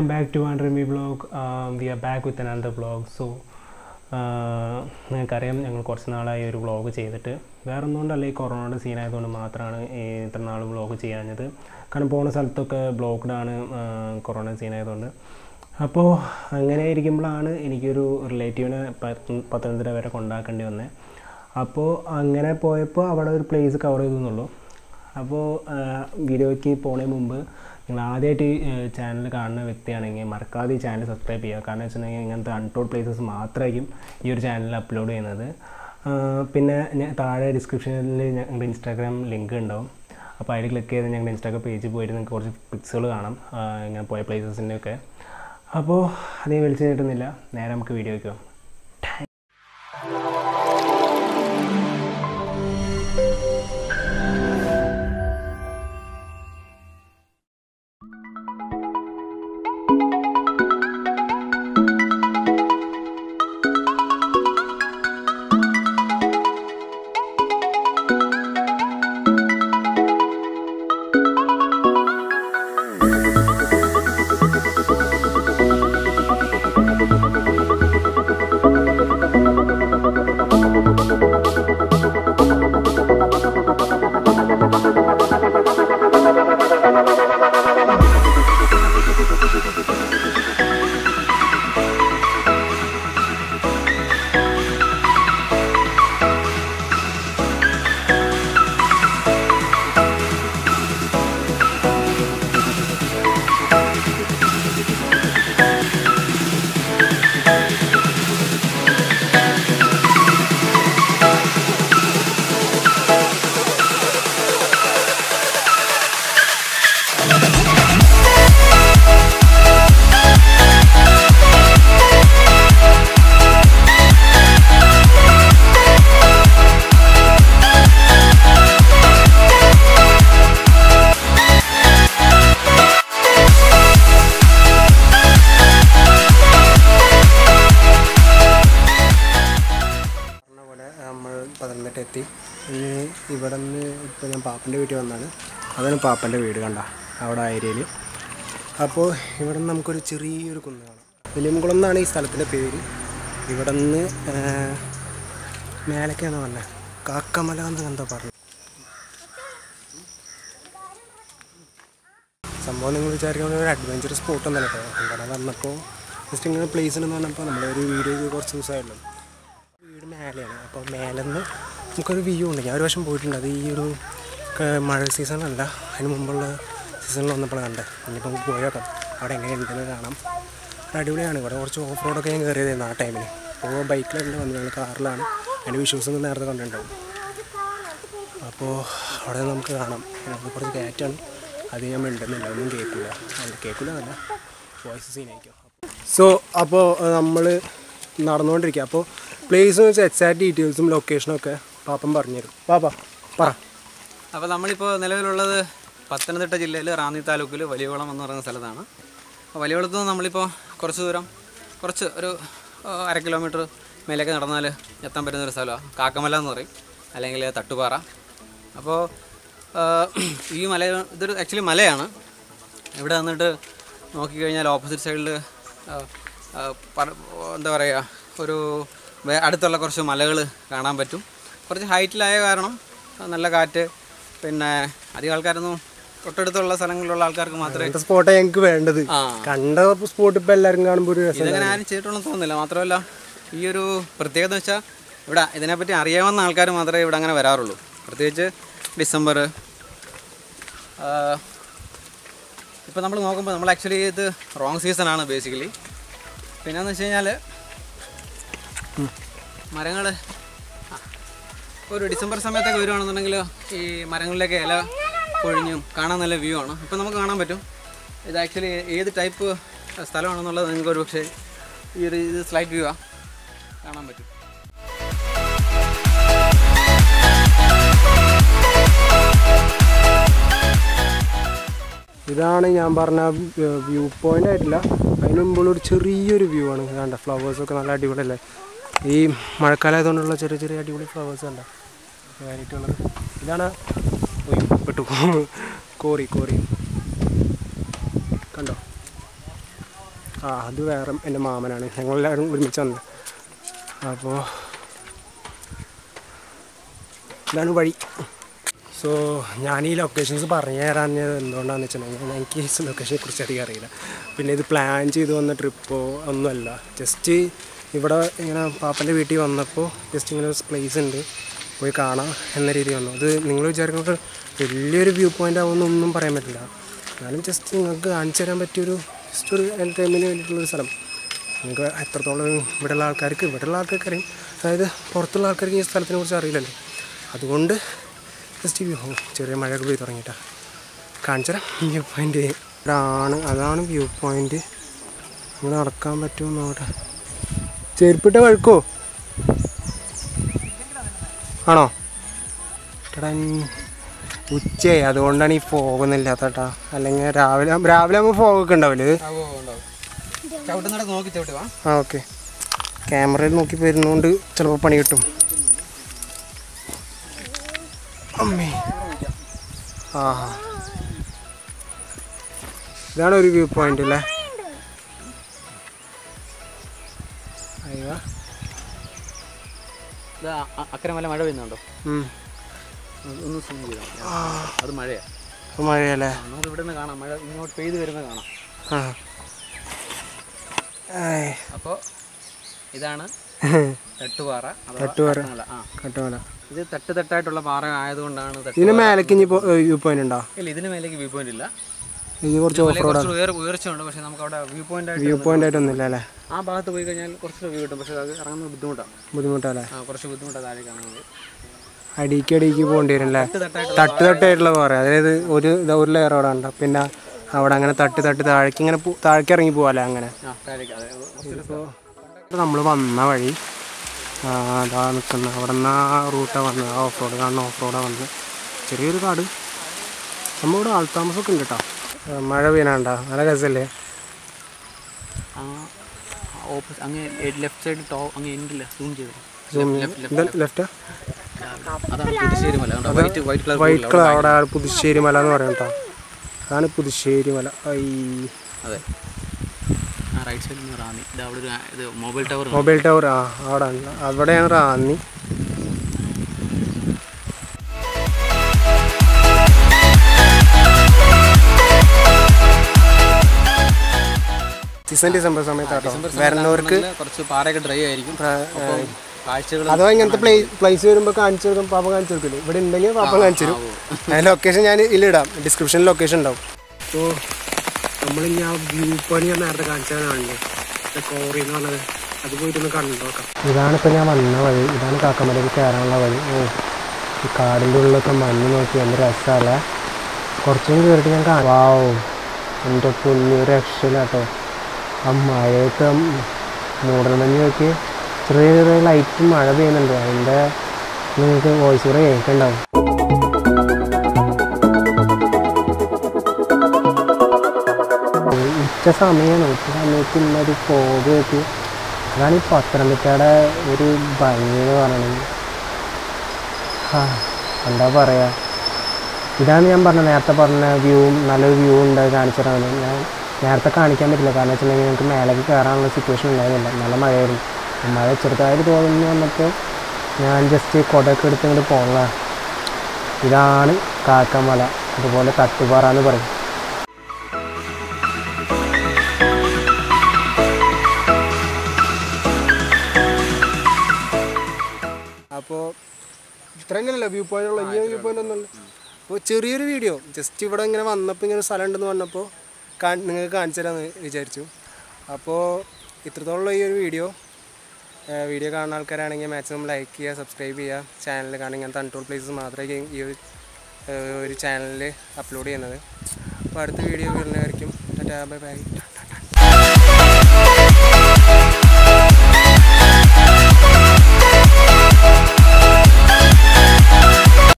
welcome back to Andremi Vlog. Um, we are back with another vlog. So, നിങ്ങൾക്കറിയാം ഞങ്ങൾ കുറച്ച് നാളായി ഒരു വ്ളോഗ് ചെയ്തിട്ട് വേറെ ഒന്നുകൊണ്ടല്ല ഈ കൊറോണയുടെ സീനായതുകൊണ്ട് മാത്രമാണ് ഈ ഇത്ര നാൾ വ്ളോഗ് ചെയ്യാഞ്ഞത് കാരണം പോകുന്ന സ്ഥലത്തൊക്കെ ബ്ലോക്ക്ഡ് ആണ് കൊറോണ സീനായതുകൊണ്ട് അപ്പോൾ അങ്ങനെ ഇരിക്കുമ്പോഴാണ് എനിക്കൊരു റിലേറ്റീവിനെ പത്ത- പത്തനംതിട്ട വരെ കൊണ്ടാക്കേണ്ടി വന്നത് അപ്പോൾ അങ്ങനെ പോയപ്പോൾ അവിടെ ഒരു പ്ലേസ് കവർ ചെയ്തു എന്നുള്ളൂ അപ്പോൾ വീഡിയോയ്ക്ക് പോണതിന് മുമ്പ് നിങ്ങൾ ആദ്യമായിട്ട് ഈ ചാനൽ കാണുന്ന വ്യക്തിയാണെങ്കിൽ മറക്കാതെ ഈ ചാനൽ സബ്സ്ക്രൈബ് ചെയ്യുക കാരണം വെച്ചിട്ടുണ്ടെങ്കിൽ ഇങ്ങനത്തെ അൺടോൾഡ് പ്ലേസസ് മാത്രമായിരിക്കും ഈ ഒരു ചാനലിൽ അപ്ലോഡ് ചെയ്യുന്നത് ആ, പിന്നെ ഞാൻ താഴെ ഡിസ്ക്രിപ്ഷനിൽ ഞങ്ങളുടെ ഇൻസ്റ്റാഗ്രാം ലിങ്ക് ഉണ്ടാവും അപ്പോൾ അതിൽ ക്ലിക്ക് ചെയ്ത് ഞങ്ങളുടെ ഇൻസ്റ്റാഗ്രാം പേജിൽ പോയിട്ട് നിങ്ങൾക്ക് കുറച്ച് പിക്സുകൾ കാണാം ആ, ഇങ്ങനെ പോയ പ്ലേസസിൻ്റെ ഒക്കെ അപ്പോൾ അതേ വിളിച്ചു കിട്ടുന്നില്ല നേരെ നമുക്ക് വീഡിയോയ്ക്ക് പോകാം പറഞ്ഞ പോലെ നമ്മൾ പത്തനംതിട്ട എത്തി ഇനി ഇവിടെ നിന്ന് ഇപ്പോൾ ഞാൻ പാപ്പൻ്റെ വീട്ടിൽ വന്നാണ് അതാണ് പാപ്പൻ്റെ വീട് കണ്ട അവിടെ ആ ഏരിയയിൽ അപ്പോൾ ഇവിടെ നിന്ന് നമുക്കൊരു ചെറിയൊരു കുന്ന് കാണാം വെലിയംകുളം എന്നാണ് ഈ സ്ഥലത്തിൻ്റെ പേര് ഇവിടെ നിന്ന് മേലേക്കാണ് പറഞ്ഞത് കാക്കമല എന്ന് എന്താ പറഞ്ഞത് സംഭവം നിങ്ങൾ വിചാരിക്കുന്ന ഒരു അഡ്വഞ്ചർ സ്പോട്ട് ഒന്നല്ല കേട്ടോ ഇവിടെ വന്നപ്പോൾ ജസ്റ്റ് ഇങ്ങനെ പ്ലേസ് എന്ന് പറഞ്ഞപ്പോൾ നമ്മളൊരു വീഡിയോ കുറച്ച് ദിവസമായുള്ളൂ വീട് മേലെയാണ് അപ്പോൾ മേലെ നിന്ന് നമുക്കൊരു വ്യൂ ഉണ്ട് ഞാൻ ഒരു വർഷം പോയിട്ടുണ്ട് അത് ഈ ഒരു ക- മഴ സീസണല്ല അതിന് മുമ്പുള്ള സീസണിൽ വന്നപ്പോഴാണ് കണ്ടത് ഇനിയിപ്പോൾ നമുക്ക് പോയേക്കാം അവിടെ എങ്ങനെയുണ്ടെന്ന് കാണാം ഒരു അടിപൊളിയാണ് ഇവിടെ കുറച്ച് ഓഫ് റോഡൊക്കെ ഞാൻ കയറിയതായിരുന്നു ആ ടൈമിൽ അപ്പോൾ ബൈക്കിലല്ല വന്നത് ഞങ്ങൾ കാറിലാണ് അതിൻ്റെ വിഷ്വൽസ് ഒന്നും നേരത്തെ കണ്ടിട്ടുണ്ടാവും അപ്പോൾ അവിടെ നമുക്ക് കാണാം നമുക്ക് കുറച്ച് കയറ്റാണ് അത് ഞാൻ മിണ്ടുന്നില്ല ഒന്നും കേൾക്കില്ല അല്ല കേൾക്കില്ല എന്നല്ല വോയിസ് സീനായിരിക്കും സോ അപ്പോൾ നമ്മൾ നടന്നുകൊണ്ടിരിക്കുക അപ്പോൾ പ്ലേസ് വെച്ചാൽ എക്സാക്ട് ഡീറ്റെയിൽസും ലൊക്കേഷനും ഒക്കെ പാപ്പൻ പറഞ്ഞുതരും പാപ്പ പറ അപ്പോൾ നമ്മളിപ്പോൾ നിലവിലുള്ളത് പത്തനംതിട്ട ജില്ലയിൽ റാന്നി താലൂക്കിൽ വലിയകുളം എന്ന് പറയുന്ന സ്ഥലത്താണ് അപ്പോൾ വലിയകുളത്ത് നിന്ന് നമ്മളിപ്പോൾ കുറച്ച് ദൂരം കുറച്ച് ഒരു ആ, അര കിലോമീറ്റർ മേലേക്ക് നടന്നാൽ എത്താൻ പറ്റുന്ന ഒരു സ്ഥലമാണ് കാക്കമല എന്ന് പറയും അല്ലെങ്കിൽ തട്ടുപാറ അപ്പോൾ ആ, ഈ മല ഇതൊരു ആക്ച്വലി മലയാണ് ഇവിടെ വന്നിട്ട് നോക്കിക്കഴിഞ്ഞാൽ ഓപ്പോസിറ്റ് സൈഡിൽ എന്താ പറയുക ഒരു വേ- അടുത്തുള്ള കുറച്ച് മലകൾ കാണാൻ പറ്റും കുറച്ച് ഹൈറ്റിലായ കാരണം നല്ല കാറ്റ് പിന്നെ അധികം ആൾക്കാരൊന്നും തൊട്ടടുത്തുള്ള സ്ഥലങ്ങളിലുള്ള ആൾക്കാർക്ക് മാത്രമേ അങ്ങനത്തെ സ്പോട്ടാണ് ഞങ്ങൾക്ക് വേണ്ടത് ആ കണ്ട സ്പോട്ട് ഇപ്പോൾ എല്ലാവരും കാണുമ്പോൾ ഒരു രസം ഇതങ്ങനെ ആരും ചെയ്തിട്ടുണ്ടെന്ന് തോന്നുന്നില്ല മാത്രമല്ല ഈ ഒരു പ്രത്യേകത എന്ന് വെച്ചാൽ ഇവിടെ ഇതിനെപ്പറ്റി അറിയാവുന്ന ആൾക്കാർ മാത്രമേ ഇവിടെ അങ്ങനെ വരാറുള്ളൂ പ്രത്യേകിച്ച് ഡിസംബർ ഇപ്പോൾ നമ്മൾ നോക്കുമ്പോൾ നമ്മൾ ആക്ച്വലി ഇത് റോങ് സീസണാണ് ബേസിക്കലി പിന്നെന്ന് വെച്ച് കഴിഞ്ഞാൽ മരങ്ങൾ ഒരു ഡിസംബർ സമയത്തൊക്കെ വരുവാണെന്നുണ്ടെങ്കിൽ ഈ മരങ്ങളിലേക്ക് ഇല പൊഴിഞ്ഞും കാണാൻ നല്ല വ്യൂ ആണ് ഇപ്പം നമുക്ക് കാണാൻ പറ്റും ഇത് ആക്ച്വലി ഏത് ടൈപ്പ് സ്ഥലമാണെന്നുള്ളത് നിങ്ങൾക്ക് ഒരു പക്ഷേ ഈ ഒരു ഇത് സ്ലൈറ്റ് വ്യൂ ആ കാണാൻ പറ്റും ഇതാണ് ഞാൻ പറഞ്ഞ വ്യൂ പോയിന്റ് ആയിട്ടില്ല അതിന് മുമ്പുള്ള ഒരു ചെറിയൊരു വ്യൂ ആണ് കണ്ട ഫ്ലവേഴ്സൊക്കെ നല്ല അടിപൊളിയല്ലേ ഈ മഴക്കാലമായതുകൊണ്ടുള്ള ചെറിയ ചെറിയ അടിപൊളി ഫ്ലവേഴ്സ് കണ്ട കാര്യമായിട്ടുള്ളത് ഇതാണ് ഉയ്യോ, പെട്ടു കോറി കോറി കണ്ടോ ആ അത് വേറെ എൻ്റെ മാമനാണ് ഞങ്ങളെല്ലാവരും ഒരുമിച്ച് വന്നത് അപ്പോൾ ഇതാണ് വഴി സോ ഞാൻ ഈ ലൊക്കേഷൻസ് പറഞ്ഞു തരാഞ്ഞത് എന്തുകൊണ്ടാണെന്ന് വെച്ചിട്ടുണ്ടെങ്കിൽ എനിക്ക് ഈ ലൊക്കേഷനെ കുറിച്ച് അധികം അറിയില്ല പിന്നെ ഇത് പ്ലാൻ ചെയ്ത് വന്ന ട്രിപ്പോ ഒന്നുമല്ല ജസ്റ്റ് ഇവിടെ ഇങ്ങനെ പാപ്പൻ്റെ വീട്ടിൽ വന്നപ്പോൾ ജസ്റ്റ് ഇങ്ങനെ ഒരു പ്ലേസ് ഉണ്ട് പോയി കാണാം എന്ന രീതിയിൽ വന്നു അത് നിങ്ങൾ വിചാരിക്കുന്നത് വലിയൊരു വ്യൂ പോയിൻ്റ് ആവുമെന്നൊന്നും പറയാൻ പറ്റില്ല എന്നാലും ജസ്റ്റ് നിങ്ങൾക്ക് കാണിച്ചു തരാൻ പറ്റിയൊരു ജസ്റ്റ് ഒരു എൻ്റർടൈൻമെൻറ്റിന് വേണ്ടിയിട്ടുള്ളൊരു സ്ഥലം നിങ്ങൾക്ക് എത്രത്തോളം ഇവിടെയുള്ള ആൾക്കാർക്ക് ഇവിടെയുള്ള ആൾക്കാർക്ക് അറിയും അതായത് പുറത്തുള്ള ആൾക്കാർക്ക് ഈ സ്ഥലത്തിനെ കുറിച്ച് അറിയില്ലല്ലോ അതുകൊണ്ട് ജസ്റ്റ് വ്യൂ ചെറിയ മഴയൊക്കെ പെയ്ത് തുടങ്ങിയിട്ടാ കാണിച്ചുതരാം വ്യൂ പോയിൻ്റ് ഇതാണ് അതാണ് വ്യൂ പോയിൻ്റ് നിങ്ങൾ നടക്കാൻ പറ്റുമോ നോട്ടെ ചെരുപ്പിട്ട വഴുക്കോ ആണോ ചേട്ടാ ഉച്ചയായി അതുകൊണ്ടാണ് ഈ ഫോഗൊന്നുമില്ലാത്ത കേട്ടാ അല്ലെങ്കിൽ രാവിലെ രാവിലെ ആകുമ്പോൾ ഫോഗൊക്കെ ഉണ്ടാവില്ലേ ഇത് ചവിട്ടുന്നിടത്ത് നോക്കി ചവിട്ടി വാ ആ ഓക്കെ ക്യാമറയിൽ നോക്കി വരുന്നതുകൊണ്ട് ചിലപ്പോൾ പണി കിട്ടും അമ്മേ ആ ഇതാണ് ഒരു വ്യൂ പോയിന്റ് അല്ലേ അയ്യോ ഇത് അക്കരെ മല മഴ പെയ്യുന്നുണ്ടോ ഉം. ഒന്ന് സൂം ചെയ്താൽ അത് മഴയാണ് ഇപ്പൊ മഴയല്ലേ നമുക്ക് ഇവിടെ നിന്ന് കാണാം മഴ ഇങ്ങോട്ട് പെയ്ത് വരുന്നത് കാണാം ആ ആയ്. അപ്പോൾ ഇതാണ് തട്ടുപാറ അഥവാ തട്ടുപാറ. തട്ടുമല. ആ കട്ടുമല ഇത് തട്ട് തട്ടായിട്ടുള്ള പാറ ആയതുകൊണ്ടാണ് തട്ട് ഇതിന് മേലേക്ക് ഇനി വ്യൂ പോയിന്റ് ഉണ്ടോ ഇല്ല ഇതിന് മേലേക്ക് വ്യൂ പോയിന്റ് ഇല്ല ഇത് കുറച്ച് ഓഫ് റോഡ് കുറച്ച് ഉയർ ഉയർച്ച ഉണ്ട് പക്ഷേ നമുക്ക് അവിടെ വ്യൂ പോയിന്റ് ആയിട്ട് വ്യൂ പോയിന്റ് ആയിട്ടൊന്നുമില്ല അല്ലേ ആ ഭാഗത്ത് പോയി കഴിഞ്ഞാൽ കുറച്ച് വ്യൂ കിട്ടും പക്ഷേ അത് ഇറങ്ങുന്നത് ബുദ്ധിമുട്ടാണ് ബുദ്ധിമുട്ടല്ലേ ആ കുറച്ച് ബുദ്ധിമുട്ടാണ് താഴെ കാണുന്നത് അടിക്ക് അടിക്ക് പോകേണ്ടി വരും അല്ലേ തട്ട് തട്ടായിട്ട് തട്ട് തട്ടായിട്ടുള്ള പാറ അതായത് ഒരു ഇത് ഒരു ലെയർ അവിടെ ഉണ്ട് പിന്നെ അവിടെ അങ്ങനെ തട്ട് തട്ട് താഴേക്ക് ഇങ്ങനെ പോ- താഴേക്ക് ഇറങ്ങി പോകാല്ലേ അങ്ങനെ ആ താഴേക്ക് അതെ കുറച്ച് ഇപ്പോൾ നമ്മൾ വന്ന വഴി ആ, അതാ നിൽക്കുന്ന അവിടെ നിന്ന് ആ റൂട്ടാണ് വന്നത് ആ ഓഫ് റോഡ് കാണുന്ന ഓഫ് റോഡാണ് വന്നത് ചെറിയൊരു കാട് നമ്മളിവിടെ ആൾത്താമസമൊക്കെ ഉണ്ട് കേട്ടോ ആ, മഴ പെയ്യണണ്ട നല്ല രസമല്ലേ ആ ഓപ്പോസിറ്റ് അങ്ങ് ലെഫ്റ്റ് സൈഡ് ടോ അങ്ങ് എൻഡില്ല സൂം ചെയ്ത് ഇത് ലെഫ്റ്റ് അതാണ് പുതുശ്ശേരി മല കണ്ടോ white white colour white colour അവിടെ ആ പുതുശ്ശേരി മല എന്ന് പറയും കേട്ടോ അതാണ് പുതുശ്ശേരി മല ഐ അതെ ആ റൈറ്റ് സൈഡിൽ നിന്ന് റാന്നി ഇത് അവിടെ ഒരു ആ- ഇത് മൊബൈൽ ടവർ മൊബൈൽ ടവർ ആ അവിടെ ഉണ്ട് അവിടെയാണ് റാന്നി സീസൺ ഡിസംബർ സമയത്താട്ടോ വരുന്നവർക്ക് കുറച്ച് പാറയൊക്കെ ഡ്രൈ ആയിരിക്കും അപ്പം കാഴ്ചകൾ അഥവാ ഇങ്ങനത്തെ പ്ലേ പ്ലേസ് വരുമ്പോൾ കാണിച്ചു കൊടുക്കും പാപ്പ കാണിച്ചു കൊടുക്കില്ല ഇവിടെ ഉണ്ടെങ്കിൽ പാപ്പ കാണിച്ചു തരും അതിന്റെ ലൊക്കേഷൻ ഞാൻ ഇതിലിടാം ഡിസ്ക്രിപ്ഷനിൽ ലൊക്കേഷൻ ഉണ്ടാവും അപ്പോൾ നമ്മളിനി ആ വ്യൂ പോയിന്റ് ഞാൻ നേരത്തെ കാണിച്ചതാണല്ലേ കോറി എന്ന് പറഞ്ഞത് അത് പോയിട്ടൊന്ന് കണ്ടു നോക്കാം ഇതാണ് ഇപ്പം ഞാൻ വന്ന വഴി ഇതാണ് കാക്കമലയിൽ കയറാനുള്ള വഴി ഓ ഈ കാടിൻ്റെ ഉള്ളിലൊക്കെ മഞ്ഞ് നോക്കി എന്ത് രസമല്ലേ കുറച്ചും കയറിയിട്ട് ഞാൻ കാണാം വാവ് എൻ്റെ പൊന്നി ഒരു രക്ഷയില്ല കേട്ടോ ആ മഴയൊക്കെ മൂടൽമഞ്ഞ് നോക്കി ചെറിയ ചെറിയ ലൈറ്റ് മഴ പെയ്യുന്നുണ്ട് അതിൻ്റെ നിങ്ങൾക്ക് വോയിസ് കൂടെ കേൾക്കുന്നുണ്ടാവും ഉച്ച സമയമാണ് ഉച്ച സമയത്ത് ഇന്നൊരു ഫോഗ് വെച്ച് അതാണ് ഈ പത്തനംതിട്ടയുടെ ഒരു ഭംഗി എന്ന് പറയുന്നത് ആ, എന്താ പറയുക ഇതാണ് ഞാൻ പറഞ്ഞ നേരത്തെ പറഞ്ഞ വ്യൂ നല്ലൊരു വ്യൂ ഉണ്ട് കാണിച്ചു തരാൻ ഞാൻ നേരത്തെ കാണിക്കാൻ പറ്റില്ല കാരണം വെച്ചിട്ടുണ്ടെങ്കിൽ ഞങ്ങൾക്ക് മേലേക്ക് കയറാനുള്ള സിറ്റുവേഷൻ ഉണ്ടായിരുന്നില്ല നല്ല മഴയായിരുന്നു മഴ ചെറുതായിട്ട് തോന്നുന്നു വന്നപ്പോൾ ഞാൻ ജസ്റ്റ് കുടയൊക്കെ എടുത്ത് ഇങ്ങോട്ട് പോന്നതാണ് ഇതാണ് കാക്കമല അതുപോലെ തട്ടുപാറ എന്ന് പറയും അപ്പോൾ ഇത്രയെങ്കിലല്ല വ്യൂ പോയിന്റ് ഉള്ള ഈ വ്യൂ പോയിന്റ് ഒന്നുമില്ല അപ്പോൾ ചെറിയൊരു വീഡിയോ ജസ്റ്റ് ഇവിടെ ഇങ്ങനെ വന്നപ്പോൾ ഇങ്ങനെ സ്ഥലം ഉണ്ടെന്ന് പറഞ്ഞപ്പോൾ നിങ്ങൾക്ക് കാണിച്ചു തരാമെന്ന് വിചാരിച്ചു അപ്പോൾ ഇത്രത്തോളമുള്ള ഈ ഒരു വീഡിയോ വീഡിയോ കാണുന്ന ആൾക്കാരാണെങ്കിൽ മാക്സിമം ലൈക്ക് ചെയ്യുക സബ്സ്ക്രൈബ് ചെയ്യുക ചാനൽ കാണുക ഇങ്ങനത്തെ അൺടോൾ പ്ലേസസ് മാത്രമേ ഈ ഒരു ഏഹ്, ഒരു ചാനലിൽ അപ്ലോഡ് ചെയ്യുന്നത് അപ്പോൾ അടുത്ത വീഡിയോ വരുന്നതായിരിക്കും ബൈ ബൈ